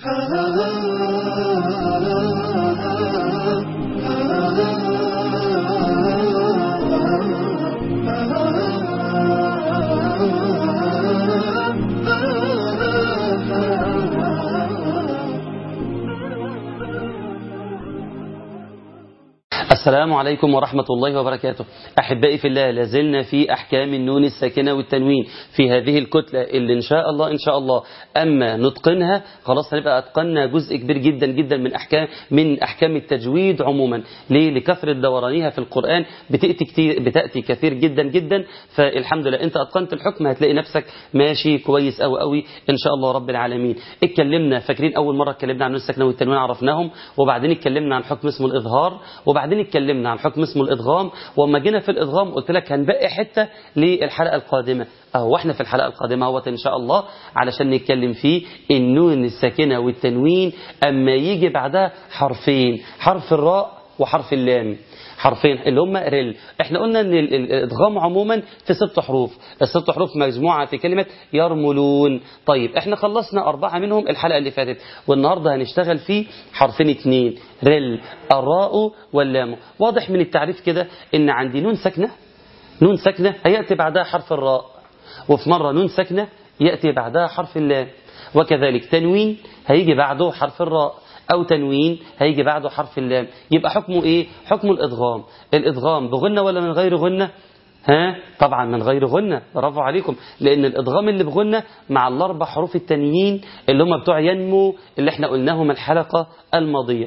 السلام عليكم ورحمة الله وبركاته أحبائي في الله لازلنا في أحكام النون الساكنة والتنوين في هذه الكتلة اللي إن شاء الله إن شاء الله أما نتقنها خلاص هنبقى أتقنا جزء كبير جدا جدا من أحكام من أحكام التجويد عموما ليه لكثرة دورانيها في القرآن بتأتي كتير بتأتي كثير جدا جدا فالحمد لله أنت أتقنت الحكم هتلاقي نفسك ماشي كويس أوي أوي إن شاء الله رب العالمين اتكلمنا فاكرين أول مرة اتكلمنا عن النون الساكنة والتنوين عرفناهم وبعدين اتكلمنا عن حكم اسمه الإظهار وبعدين اتكلمنا عن حكم اسمه الإدغام وما جينا في الإدغام قلت لك هنبقي حتة للحلقة القادمة أهو احنا في الحلقة القادمة اهوت إن شاء الله علشان نتكلم فيه النون الساكنة والتنوين أما يجي بعدها حرفين حرف الراء وحرف اللام حرفين اللي هم رل احنا قلنا ان الادغام عموما في ست حروف الست حروف مجموعة في كلمة يرملون طيب احنا خلصنا اربعة منهم الحلقة اللي فاتت والنهاردة هنشتغل في حرفين اتنين رل الراء واللام واضح من التعريف كده ان عندي نون ساكنة نون ساكنة هيأتي بعدها حرف الراء وفي مرة نون ساكنة يأتي بعدها حرف اللام وكذلك تنوين هيجي بعده حرف الراء أو تنوين هيجي بعده حرف اللام يبقى حكمه إيه حكمه الإدغام الإدغام بغنة ولا من غير غنة ها طبعا من غير غنة برافو عليكم لأن الإدغام اللي بغنة مع الأربع حروف التانيين اللي هم بتوع ينمو اللي احنا قلناهم الحلقة الماضية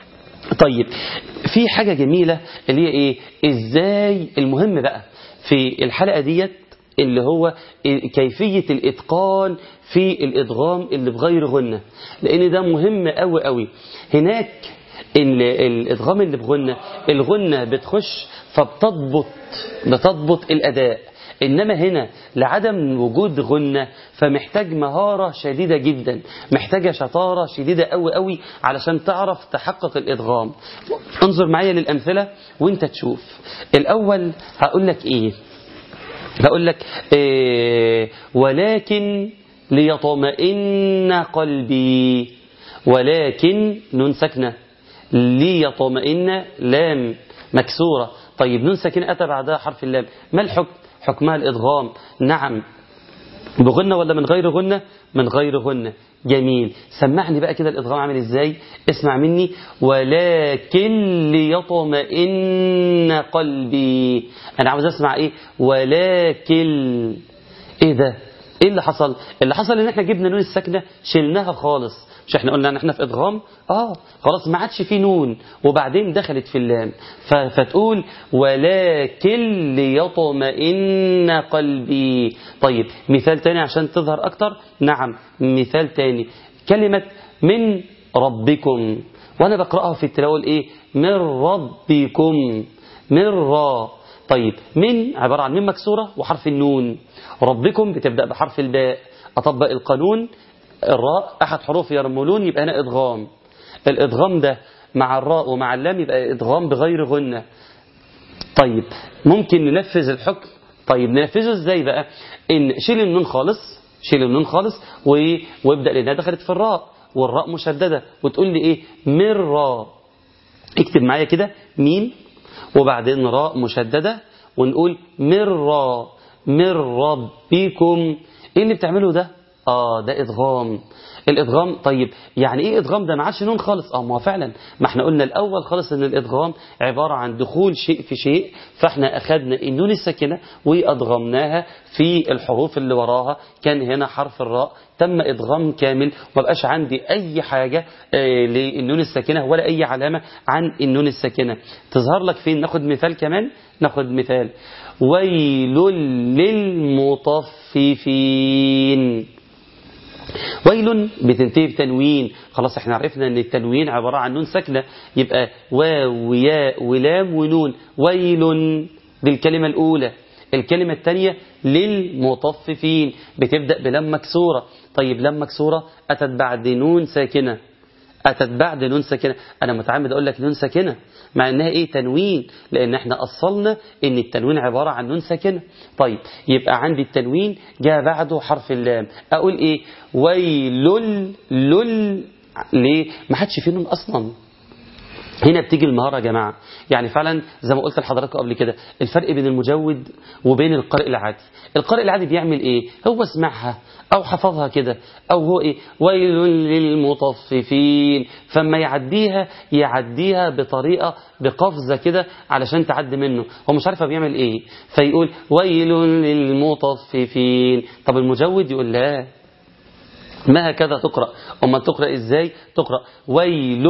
طيب في حاجة جميلة اللي هي إيه إزاي المهم بقى في الحلقة ديت اللي هو كيفية الإتقان في الإدغام اللي بغير غنة لأن ده مهم قوي قوي هناك الإدغام اللي بغنة الغنة بتخش فبتضبط بتضبط الأداء إنما هنا لعدم وجود غنة فمحتاج مهارة شديدة جدا محتاجة شطارة شديدة قوي قوي علشان تعرف تحقق الإدغام انظر معايا للأمثلة وانت تشوف الأول هقول لك إيه هقول لك إيه ولكن ليطمئن قلبي ولكن نون ساكنه ليطمئن لام مكسورة طيب نون ساكنه أتى بعدها حرف اللام ما الحكم حكمها الإدغام نعم بغنة ولا من غير غنة من غير غنة جميل سمعني بقى كده الإدغام عامل إزاي اسمع مني ولكن ليطمئن قلبي أنا عاوز أسمع إيه ولكن إيه ده ايه اللي حصل اللي حصل ان احنا جبنا نون الساكنه شلناها خالص مش احنا قلنا ان احنا في ادغام اه خلاص ما عادش في نون وبعدين دخلت في اللام فتقول ولكن ليطمئن قلبي طيب مثال تاني عشان تظهر اكتر نعم مثال تاني كلمه من ربكم وانا بقراها في التلاوه ايه من ربكم من را طيب من عبارة عن من مكسورة وحرف النون ربكم بتبدأ بحرف الباء أطبق القانون الراء أحد حروف يرملون يبقى هنا إدغام الإدغام ده مع الراء ومع اللام يبقى إدغام بغير غنة طيب ممكن ننفذ الحكم طيب ننفذه ازاي بقى ان شيل النون خالص شيل النون خالص وابدأ لأنها دخلت في الراء والراء مشددة وتقول لي ايه من راء اكتب معايا كده مين وبعدين راء مشددة ونقول مرة من ربكم ايه اللي بتعمله ده اه ده ادغام الادغام طيب يعني ايه ادغام ده ما عادش نون خالص اه ما هو فعلا ما احنا قلنا الاول خالص ان الادغام عباره عن دخول شيء في شيء فاحنا اخذنا النون الساكنه وادغمناها في الحروف اللي وراها كان هنا حرف الراء تم ادغام كامل ما بقاش عندي اي حاجه آه للنون الساكنه ولا اي علامه عن النون الساكنه تظهر لك فين ناخد مثال كمان ناخد مثال ويل للمطففين ويل بتنتهي بتنوين خلاص احنا عرفنا ان التنوين عبارة عن نون ساكنة يبقى واو وياء ولام ونون ويل دي الكلمة الأولى الكلمة الثانية للمطففين بتبدأ بلام مكسورة طيب لام مكسورة أتت بعد نون ساكنة أتت بعد نون ساكنة أنا متعمد أقول لك نون ساكنة مع إنها إيه تنوين لأن إحنا أصلنا إن التنوين عبارة عن نون ساكنة طيب يبقى عندي التنوين جاء بعده حرف اللام أقول إيه ويل لل ليه ما حدش فيه نون اصلا هنا بتيجي المهارة يا جماعة يعني فعلا زي ما قلت لحضراتكم قبل كده الفرق بين المجود وبين القارئ العادي القارئ العادي بيعمل ايه هو سمعها او حفظها كده او هو ايه ويل للمطففين فما يعديها يعديها بطريقة بقفزة كده علشان تعدي منه هو مش عارف بيعمل ايه فيقول ويل للمطففين طب المجود يقول لا ما هكذا تقرأ أما تقرأ إزاي تقرأ ويل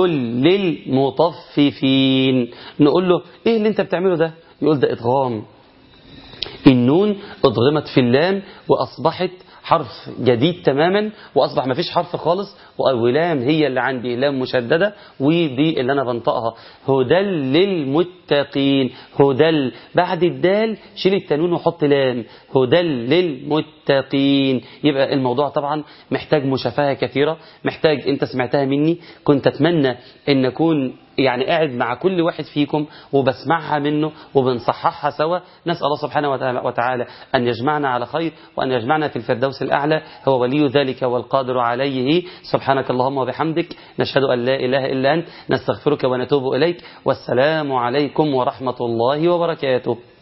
للمطففين نقول له إيه اللي أنت بتعمله ده يقول ده إدغام النون أدغمت في اللام وأصبحت حرف جديد تماما وأصبح ما فيش حرف خالص ولام هي اللي عندي لام مشددة ودي اللي أنا بنطقها هدى للمتقين هدى بعد الدال شيل التنوين وحط لام هدى للمتقين يبقى الموضوع طبعا محتاج مشافهة كثيرة محتاج أنت سمعتها مني كنت أتمنى أن أكون يعني قاعد مع كل واحد فيكم وبسمعها منه وبنصححها سوا نسأل الله سبحانه وتعالى أن يجمعنا على خير وأن يجمعنا في الفردوس الأعلى هو ولي ذلك والقادر عليه سبحانك اللهم وبحمدك نشهد أن لا إله إلا أنت نستغفرك ونتوب إليك والسلام عليكم ورحمة الله وبركاته